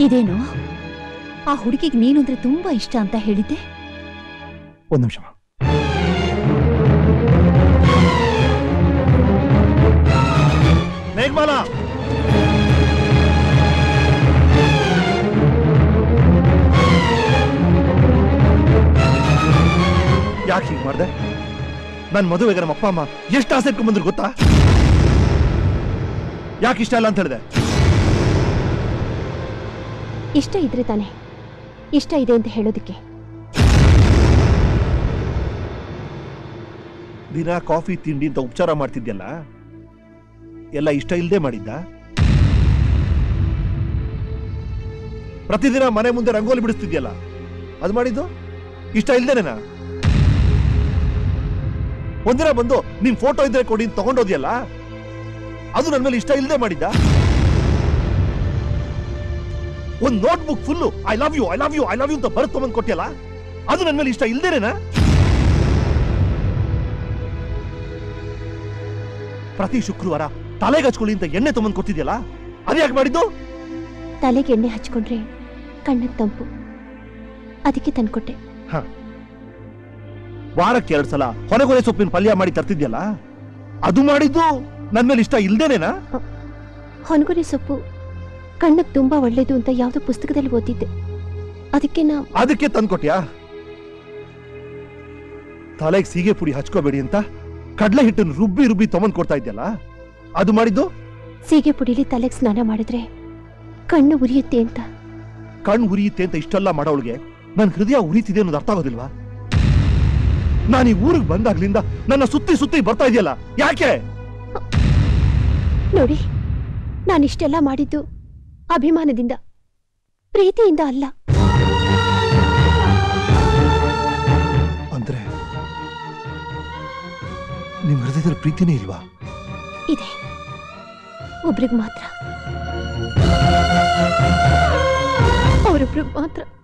ಇದೇನು ಆ ಹುಡುಗಿಗೆ ನೀನು ಅಂದ್ರೆ ತುಂಬಾ ಇಷ್ಟ ಅಂತ ಹೇಳಿದ್ದೆ ಒಂದ್ ನಿಮಿಷ ಮೇಘಮಾಲಾ ಯಾಕೆ ಹೀಗೆ ಮಾಡ್ದೆ ನನ್ನ ಮದುವೆಗೆ ನಮ್ಮ ಅಪ್ಪ ಅಮ್ಮ ಎಷ್ಟು ಆಸೆ ಇಟ್ಕೊಂಡ್ ಬಂದ್ರು ಗೊತ್ತಾ ಯಾಕೆ ಇಷ್ಟ ಇಲ್ಲ ಅಂತ ಹೇಳಿದೆ ಇಷ್ಟ ಇದ್ರೆ ತಾನೆ ಇಷ್ಟ ಇದೆ ಅಂತ ಹೇಳೋದಕ್ಕೆ ದಿನ ಕಾಫಿ ತಿಂಡಿ ಅಂತ ಉಪಚಾರ ಮಾಡ್ತಿದ್ಯಲ್ಲ ಎಲ್ಲ ಇಷ್ಟ ಇಲ್ಲದೆ ಮಾಡಿದ್ದ ಪ್ರತಿದಿನ ಮನೆ ಮುಂದೆ ರಂಗೋಲಿ ಬಿಡಿಸ್ತಿದ್ಯಲ್ಲ ಅದು ಮಾಡಿದ್ದು ಇಷ್ಟ ಇಲ್ದೇನೇನಾ ಒಂದಿನ ಬಂದು ನಿನ್ ಫೋಟೋ ಇದ್ರೆ ಕೊಡಿ ಅಂತ ತಗೊಂಡೋದ್ಯಲ್ಲ ಅದು ನನ್ನ ಮೇಲೆ ಇಷ್ಟ ಇಲ್ಲದೆ ಮಾಡಿದ್ದ ಒಂದ್ notebook full I love you I love you I love you ಅಂತ ಬರ್ತ್ ತಗೊಂಡ್ ಕೊಟ್ಟಿಯಲ್ಲ ಅದು ನನ್ನ ಮೇಲೆ ಇಷ್ಟ ಇಲ್ದೇನೇನಾ ಪ್ರತಿ ಶುಕ್ರವಾರ ತಲೆಗೆ ಹಚ್ಕೊಳ್ಳಿ ಅಂತ ಎಣ್ಣೆ ತಗೊಂಡ್ ಕೊಡ್ತಿದ್ಯಲ್ಲ ಅದು ಯಾಕೆ ಮಾಡಿದ್ದು ತಲೆಗೆ ಎಣ್ಣೆ ಹಚ್ಕೊಂಡ್ರೆ ಕಣ್ಣಿಗೆ ತಂಪು ಅದಕ್ಕೆ ತಂದ್ಕೊಟ್ಟೆ ವಾರಕ್ಕೆ ಎರಡ್ ಸಲ ಹೊರಗೊರೆ ಸೊಪ್ಪಿನ ಪಲ್ಯ ಮಾಡಿ ತರ್ತಿದ್ಯಲ್ಲ ಅದು ಮಾಡಿದ್ದು ನನ್ ಮೇಲೆ ಇಷ್ಟ ಇಲ್ದೇನೇನಾ ಹೊನಗುರಿ ಸೊಪ್ಪು ಕಣ್ಣಿಗೆ ತುಂಬಾ ಒಳ್ಳೇದು ಅಂತ ಯಾವುದೋ ಪುಸ್ತಕದಲ್ಲಿ ಓದಿದ್ದೆ ಅದಕ್ಕೆ ನಾ ಅದಕ್ಕೆ ತಂದ್ಕೊಟ್ಯಾ ತಲೆಗೆ ಸೀಗೆ ಪುಡಿ ಹಚ್ಕೋಬೇಡಿ ಅಂತ ಕಡ್ಲೆ ಹಿಟ್ಟನ್ನು ರುಬ್ಬಿ ರುಬ್ಬಿ ತಗೊಂಡ್ ಕೊಡ್ತಾ ಇದ್ಯಲ್ಲ ಅದು ಮಾಡಿದ್ದು ಸೀಗೆ ಪುಡಿಲಿ ತಲೆಗೆ ಸ್ನಾನ ಮಾಡಿದ್ರೆ ಕಣ್ಣು ಉರಿಯುತ್ತೆ ಅಂತ ಕಣ್ಣು ಉರಿಯುತ್ತೆ ಅಂತ ಇಷ್ಟೆಲ್ಲ ಮಾಡೋಳಿಗೆ ನನ್ನ ಹೃದಯ ಉರಿತಿದೆ ಅನ್ನೋದು ಅರ್ಥ ಆಗೋದಿಲ್ವಾ ನಾನು ಈ ಊರಿಗೆ ಬಂದಾಗ್ಲಿಂದ ನನ್ನ ಸುತ್ತಿ ಸುತ್ತಿ ಬರ್ತಾ ಇದೆಯಲ್ಲ ಯಾಕೆ ನೋಡಿ ನಾನಿಷ್ಟೆಲ್ಲ ಮಾಡಿದ್ದು ಅಭಿಮಾನದಿಂದ ಪ್ರೀತಿಯಿಂದ ಅಲ್ಲ ಅಂದ್ರೆ ನಿಮ್ ಹೃದಯದಲ್ಲಿ ಪ್ರೀತಿನೇ ಇಲ್ವಾ ಇದೆ ಒಬ್ರಿಗೆ ಮಾತ್ರ ಅವರೊಬ್ರಿಗೆ ಮಾತ್ರ